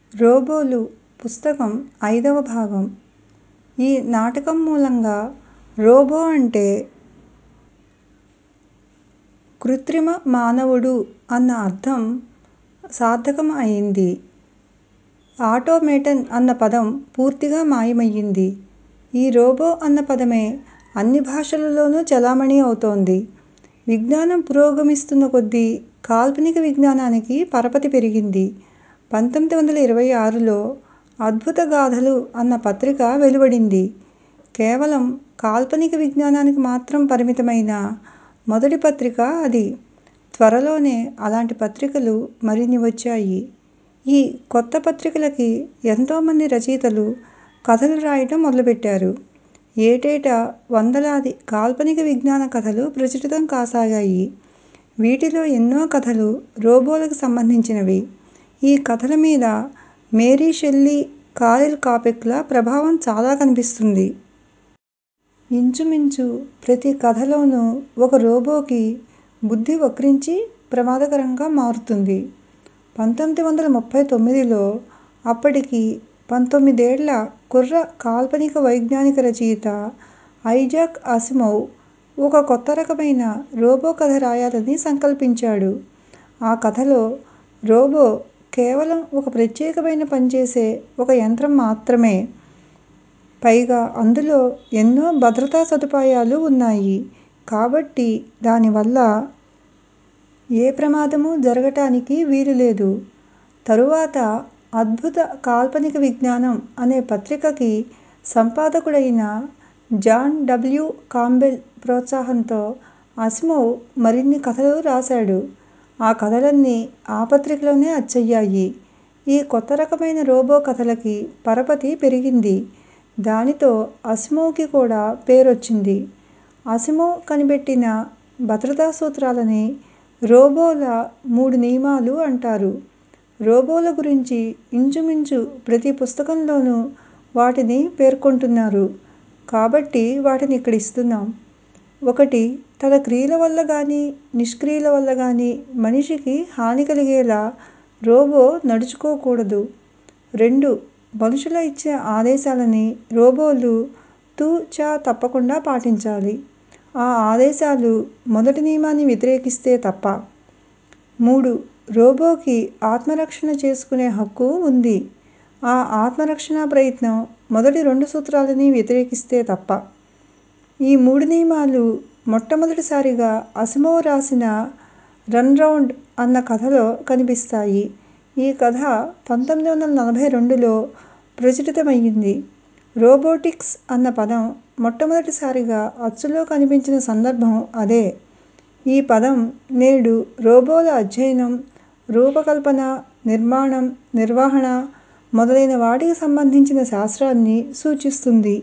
రోబోలు పుస్తకం ఐదవ భాగం ఈ నాటకం మూలంగా రోబో అంటే కృత్రిమ మానవుడు అన్న అర్థం సార్థకం అయింది. ఆటోమేటన్ అన్న పదం పూర్తిగా మాయమయ్యింది. ఈ రోబో అన్న పదమే అన్ని భాషలలోనూ చలామణి అవుతోంది. విజ్ఞానం పురోగమిస్తున్న కొద్దీ కాల్పనిక విజ్ఞానానికి పరపతి పెరిగింది. పంతొమ్మిది వందల ఇరవై ఆరులో అద్భుత గాథలు అన్న పత్రిక వెలువడింది. కేవలం కాల్పనిక విజ్ఞానానికి మాత్రం పరిమితమైన మొదటి పత్రిక అది. త్వరలోనే అలాంటి పత్రికలు మరిన్ని వచ్చాయి. ఈ కొత్త పత్రికలకి ఎంతోమంది రచయితలు కథలు రాయటం మొదలుపెట్టారు. ఏటేటా వందలాది కాల్పనిక విజ్ఞాన కథలు ప్రచురితం కాసాగాయి. వీటిలో ఎన్నో కథలు రోబోలకు సంబంధించినవి. ఈ కథల మీద మేరీ షెల్లీ, కారిల్ కాపెక్ ల ప్రభావం చాలా కనిపిస్తుంది. ఇంచుమించు ప్రతి కథలోనూ ఒక రోబోకి బుద్ధి వక్రించి ప్రమాదకరంగా మారుతుంది. పంతొమ్మిది వందల ముప్పై తొమ్మిదిలో అప్పటికి పంతొమ్మిదేళ్ల కుర్ర కాల్పనిక వైజ్ఞానిక రచయిత ఐజాక్ అసిమోవ్ ఒక కొత్త రకమైన రోబో కథ రాయాలని సంకల్పించాడు. ఆ కథలో రోబో కేవలం ఒక ప్రత్యేకమైన పనిచేసే ఒక యంత్రం మాత్రమే. పైగా అందులో ఎన్నో భద్రతా సదుపాయాలు ఉన్నాయి. కాబట్టి దానివల్ల ఏ ప్రమాదమూ జరగటానికి వీలులేదు. తరువాత అద్భుత కాల్పనిక విజ్ఞానం అనే పత్రికకి సంపాదకుడైన జాన్ డబ్ల్యు కాంబెల్ ప్రోత్సాహంతో అసిమోవ్ మరిన్ని కథలు రాశాడు. ఆ కథలన్నీ ఆ పత్రికలోనే అచ్చయ్యాయి. ఈ కొత్త రకమైన రోబో కథలకి పరపతి పెరిగింది. దానితో అసిమోవ్ కి కూడా పేరొచ్చింది. అసిమోవ్ కనిపెట్టిన భద్రతా సూత్రాలని రోబోల మూడు నియమాలు అంటారు. రోబోల గురించి ఇంచుమించు ప్రతి పుస్తకంలోనూ వాటిని పేర్కొంటున్నారు. కాబట్టి వాటిని ఇక్కడ ఇస్తున్నాం. ఒకటి తన క్రియల వల్ల గానీ, నిష్క్రియల వల్ల గానీ మనిషికి హాని కలిగేలా రోబో నడుచుకోకూడదు. రెండు మనుషుల ఇచ్చిన ఆదేశాలని రోబోలు తూ చా తప్పకుండా పాటించాలి. ఆ ఆదేశాలు మొదటి నియమాన్ని వ్యతిరేకిస్తే తప్ప. మూడు రోబోకి ఆత్మరక్షణ చేసుకునే హక్కు ఉంది. ఆ ఆత్మరక్షణా ప్రయత్నం మొదటి రెండు సూత్రాలని వ్యతిరేకిస్తే తప్ప. ఈ మూడు నియమాలు మొట్టమొదటిసారిగా అసిమోవ్ రాసిన రన్ రౌండ్ అన్న కథలో కనిపిస్తాయి. ఈ కథ పంతొమ్మిది వందల నలభై రెండులో ప్రచురితమయ్యింది. రోబోటిక్స్ అన్న పదం మొట్టమొదటిసారిగా అచ్చులో కనిపించిన సందర్భం అదే. ఈ పదం నేడు రోబోల అధ్యయనం, రూపకల్పన, నిర్మాణం, నిర్వహణ మొదలైన వాటికి సంబంధించిన శాస్త్రాన్ని సూచిస్తుంది.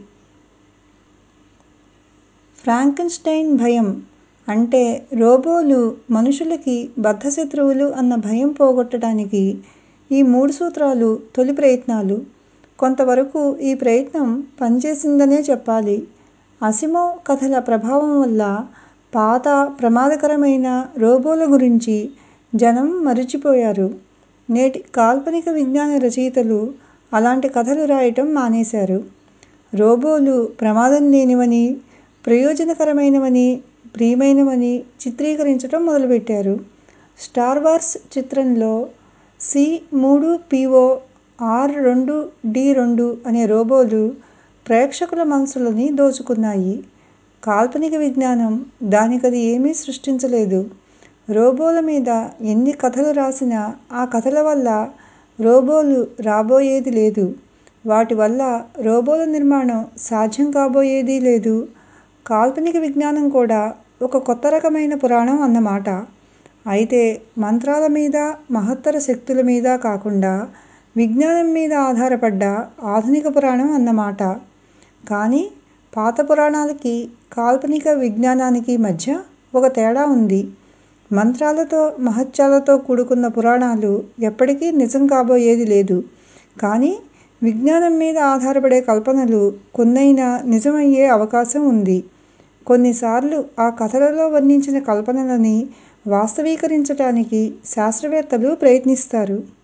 ఫ్రాంకెన్స్టైన్ భయం అంటే రోబోలు మనుషులకి బద్ధశత్రువులు అన్న భయం పోగొట్టటానికి ఈ మూడు సూత్రాలు తొలి ప్రయత్నాలు. కొంతవరకు ఈ ప్రయత్నం పనిచేసిందనే చెప్పాలి. అసిమోవ్ కథల ప్రభావం వల్ల పాత, ప్రమాదకరమైన రోబోల గురించి జనం మరిచిపోయారు. నేటి కాల్పనిక విజ్ఞాన రచయితలు అలాంటి కథలు రాయటం మానేశారు. రోబోలు ప్రమాదం లేనివనీ, ప్రయోజనకరమైనవనీ, ప్రియమైనవనీ చిత్రీకరించటం మొదలుపెట్టారు. స్టార్ వార్స్ చిత్రంలో సి మూడు పిఓ ఆర్ రెండు డి రెండు అనే రోబోలు ప్రేక్షకుల మనసులని దోచుకున్నాయి. కాల్పనిక విజ్ఞానం దానికది ఏమీ సృష్టించలేదు. రోబోల మీద ఎన్ని కథలు రాసినా ఆ కథల వల్ల రోబోలు రాబోయేది లేదు. వాటి వల్ల రోబోల నిర్మాణం సాధ్యం కాబోయేదీ లేదు. కాల్పనిక విజ్ఞానం కూడా ఒక కొత్త రకమైన పురాణం అన్నమాట. అయితే మంత్రాల మీదా, మహత్తర శక్తుల మీదా కాకుండా విజ్ఞానం మీద ఆధారపడ్డ ఆధునిక పురాణం అన్నమాట. కానీ పాత పురాణాలకి, కాల్పనిక విజ్ఞానానికి మధ్య ఒక తేడా ఉంది. మంత్రాలతో, మహత్యాలతో కూడుకున్న పురాణాలు ఎప్పటికీ నిజం కాబోయేది లేదు. కానీ విజ్ఞానం మీద ఆధారపడే కల్పనలు కొన్నైనా నిజమయ్యే అవకాశం ఉంది. కొన్నిసార్లు ఆ కథలలో వర్ణించిన కల్పనలని వాస్తవీకరించటానికి శాస్త్రవేత్తలు ప్రయత్నిస్తారు.